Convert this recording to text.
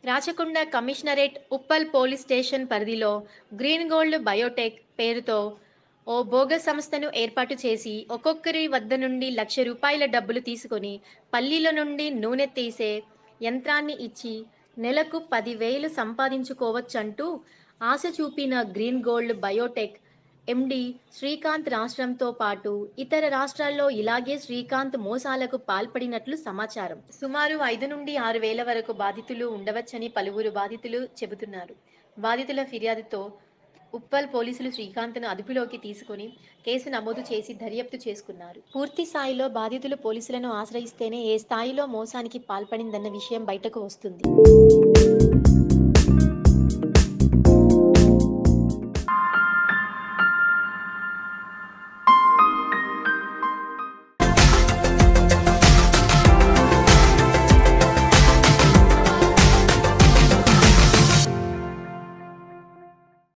Rachakonda commissionerate Uppal police station పరిధిలో green gold biotech పేరుతో ఓ బోగస్ సంస్థను ఏర్పాటు చేసి ఒక్కొక్కరి వద్ద నుండి లక్ష రూపాయల డబ్బులు తీసుకొని పల్లీల నుండి నూనె తీసే యంత్రాన్ని ఇచ్చి నెలకు పదివేలు సంపాదించుకోవచ్చంటూ ఆశ చూపిన green gold biotech MD Srikanth రాష్ట్రంతో పాటు ఇతర రాష్ట్రాల్లో ఇలాగే శ్రీకాంత్ మోసాలకు పాల్పడినట్లు సమాచారం సుమారు ఐదు నుండి ఆరు వేల వరకు బాధితులు ఉండవచ్చని పలువురు బాధితులు చెబుతున్నారు బాధితుల ఫిర్యాదుతో ఉప్పల్ పోలీసులు శ్రీకాంత్ను అదుపులోకి తీసుకుని కేసు నమోదు చేసి దర్యాప్తు చేసుకున్నారు పూర్తి స్థాయిలో బాధితులు పోలీసులను ఆశ్రయిస్తేనే ఏ స్థాయిలో మోసానికి పాల్పడిందన్న విషయం బయటకు వస్తుంది